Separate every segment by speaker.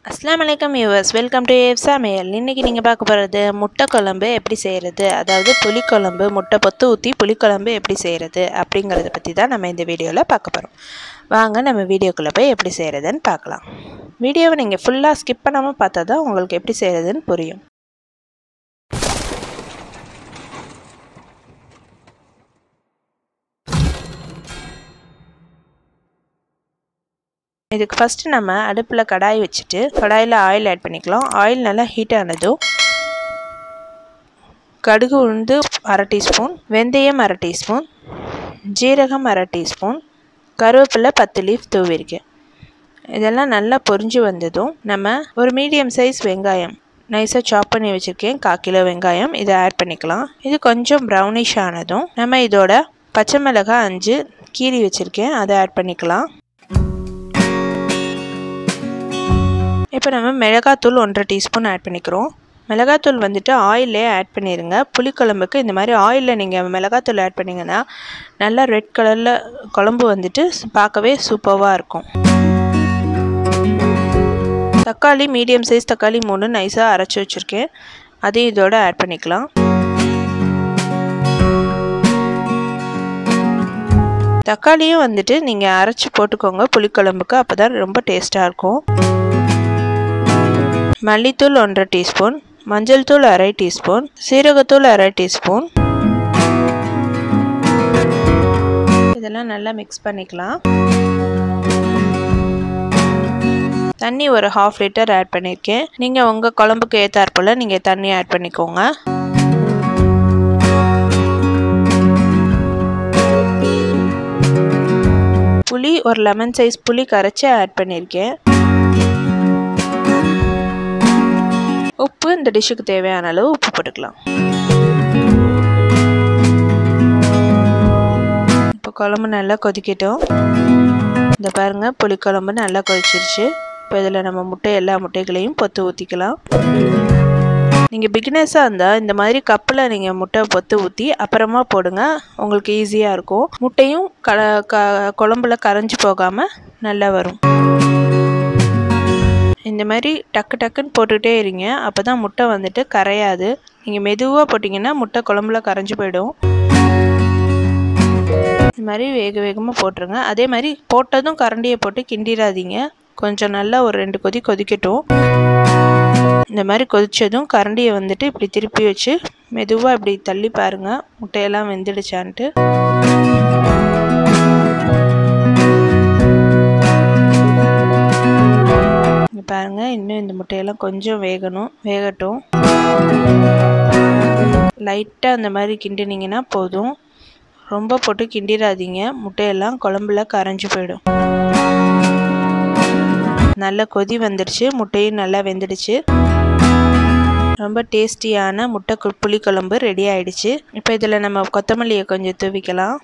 Speaker 1: அஸ்லாம் வலைக்கம் viewers welcome to ஏவ் சமையல் இன்றைக்கி நீங்கள் பார்க்க போகிறது முட்டை குழம்பு எப்படி செய்கிறது அதாவது புளிக்குழம்பு முட்டை பொத்து ஊற்றி புளிக்குழம்பு எப்படி செய்கிறது அப்படிங்கிறத பற்றி தான் நம்ம இந்த வீடியோவில் பார்க்க போகிறோம் வாங்க நம்ம வீடியோக்குள்ளே போய் எப்படி செய்கிறதுன்னு பார்க்கலாம் வீடியோவை நீங்கள் ஃபுல்லாக ஸ்கிப் பண்ணாமல் பார்த்தா தான் உங்களுக்கு எப்படி செய்கிறதுன்னு புரியும் இதுக்கு ஃபஸ்ட்டு நம்ம அடுப்பில் கடாய் வச்சுட்டு கடாயில் ஆயில் ஆட் பண்ணிக்கலாம் ஆயில் நல்லா ஹீட் ஆனதும் கடுகு உளுந்து அரை டீஸ்பூன் வெந்தயம் அரை டீஸ்பூன் ஜீரகம் அரை டீஸ்பூன் கருவேப்பிலை பத்து லீஃப் தூவிருக்கேன் இதெல்லாம் நல்லா பொரிஞ்சு வந்ததும் நம்ம ஒரு மீடியம் சைஸ் வெங்காயம் நைஸாக சாப் பண்ணி வச்சுருக்கேன் கால் கிலோ வெங்காயம் இதை ஆட் பண்ணிக்கலாம் இது கொஞ்சம் ப்ரௌனிஷ் ஆனதும் நம்ம இதோட பச்சை மிளகாய் அஞ்சு கீரி வச்சுருக்கேன் அதை ஆட் பண்ணிக்கலாம் இப்போ நம்ம மிளகாத்தூள் ஒன்றரை டீஸ்பூன் ஆட் பண்ணிக்கிறோம் மிளகாத்தூள் வந்துட்டு ஆயிலே ஆட் பண்ணிடுங்க புளிக்குழம்புக்கு இந்த மாதிரி ஆயிலில் நீங்கள் மிளகாத்தூள் ஆட் பண்ணிங்கன்னா நல்லா ரெட் கலரில் குழம்பு வந்துட்டு பார்க்கவே சூப்பராக இருக்கும் தக்காளி மீடியம் சைஸ் தக்காளி மூணு நைஸாக அரைச்சி வச்சுருக்கேன் அதையும் இதோட ஆட் பண்ணிக்கலாம் தக்காளியும் வந்துட்டு நீங்கள் அரைச்சி போட்டுக்கோங்க புளிக்குழம்புக்கு அப்போ தான் ரொம்ப டேஸ்ட்டாக இருக்கும் மல்லித்தூள் ஒன்றரை டீஸ்பூன் மஞ்சள் தூள் அரை டீஸ்பூன் சீரகத்தூள் அரை டீஸ்பூன் இதெல்லாம் நல்லா மிக்ஸ் பண்ணிக்கலாம் தண்ணி ஒரு ஹாஃப் லிட்டர் ஆட் பண்ணியிருக்கேன் நீங்கள் உங்கள் குழம்புக்கு ஏற்றாற்போல் நீங்கள் தண்ணி ஆட் பண்ணிக்கோங்க புளி ஒரு லெமன் சைஸ் புளி கரைச்சி ஆட் பண்ணியிருக்கேன் உப்பு இந்த டிஷ்ஷுக்கு தேவையான அளவு உப்பு போட்டுக்கலாம் இப்போ குழம்பு நல்லா கொதிக்கட்டும் இந்த பாருங்கள் புளிக்குழம்பு நல்லா கொதிச்சிருச்சு இப்போ இதில் நம்ம முட்டை எல்லா முட்டைகளையும் பொத்து ஊற்றிக்கலாம் நீங்கள் பிகினர்ஸாக இருந்தால் இந்த மாதிரி கப்பில் நீங்கள் முட்டை பொத்து ஊற்றி அப்புறமா போடுங்க உங்களுக்கு ஈஸியாக இருக்கும் முட்டையும் க க குழம்புல கரைஞ்சி போகாமல் நல்லா வரும் இந்த மாதிரி டக்கு டக்குன்னு போட்டுகிட்டே இருங்க அப்போ தான் முட்டை வந்துட்டு கரையாது நீங்கள் மெதுவாக போட்டிங்கன்னா முட்டை குழம்புல கரைஞ்சி போயிடும் இந்த மாதிரி வேக வேகமாக போட்டுருங்க அதே மாதிரி போட்டதும் கரண்டியை போட்டு கிண்டிடாதீங்க கொஞ்சம் நல்லா ஒரு ரெண்டு கொதி கொதிக்கட்டும் இந்த மாதிரி கொதித்ததும் கரண்டியை வந்துட்டு இப்படி திருப்பி வச்சு மெதுவாக இப்படி தள்ளி பாருங்கள் முட்டையெல்லாம் வெந்துடுச்சான்ட்டு பாருங்கள் இன்னும் இந்த முட்டையெல்லாம் கொஞ்சம் வேகணும் வேகட்டும் லைட்டாக அந்த மாதிரி கிண்டினீங்கன்னா போதும் ரொம்ப போட்டு கிண்டிடாதீங்க முட்டையெல்லாம் குழம்புல கரைஞ்சி போயிடும் நல்லா கொதி வந்துடுச்சு முட்டையும் நல்லா வெந்துடுச்சு ரொம்ப டேஸ்டியான முட்டை புளி குழம்பு ரெடி ஆயிடுச்சு இப்போ இதில் நம்ம கொத்தமல்லியை கொஞ்சம் தூவிக்கலாம்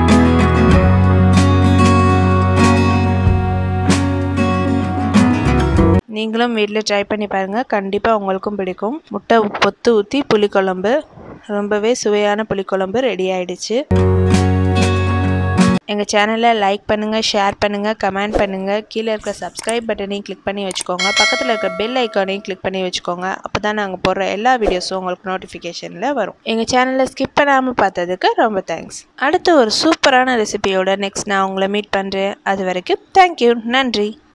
Speaker 1: நீங்களும் வீட்டில் ட்ரை பண்ணி பாருங்கள் கண்டிப்பாக உங்களுக்கும் பிடிக்கும் முட்டை பொத்து ஊற்றி புளிக்குழம்பு ரொம்பவே சுவையான புளிக்குழம்பு ரெடி ஆயிடுச்சு எங்கள் சேனலை லைக் பண்ணுங்கள் ஷேர் பண்ணுங்கள் கமெண்ட் பண்ணுங்கள் கீழே இருக்க சப்ஸ்கிரைப் பட்டனையும் கிளிக் பண்ணி வச்சுக்கோங்க பக்கத்தில் இருக்க பெல் ஐக்கானையும் கிளிக் பண்ணி வச்சுக்கோங்க அப்போ தான் நாங்கள் போடுற எல்லா வீடியோஸும் உங்களுக்கு நோட்டிஃபிகேஷனில் வரும் எங்கள் சேனலை ஸ்கிப் பண்ணாமல் பார்த்ததுக்கு ரொம்ப தேங்க்ஸ் அடுத்து ஒரு சூப்பரான ரெசிபியோட நெக்ஸ்ட் நான் உங்களை மீட் பண்ணுறேன் அது வரைக்கும் தேங்க்யூ நன்றி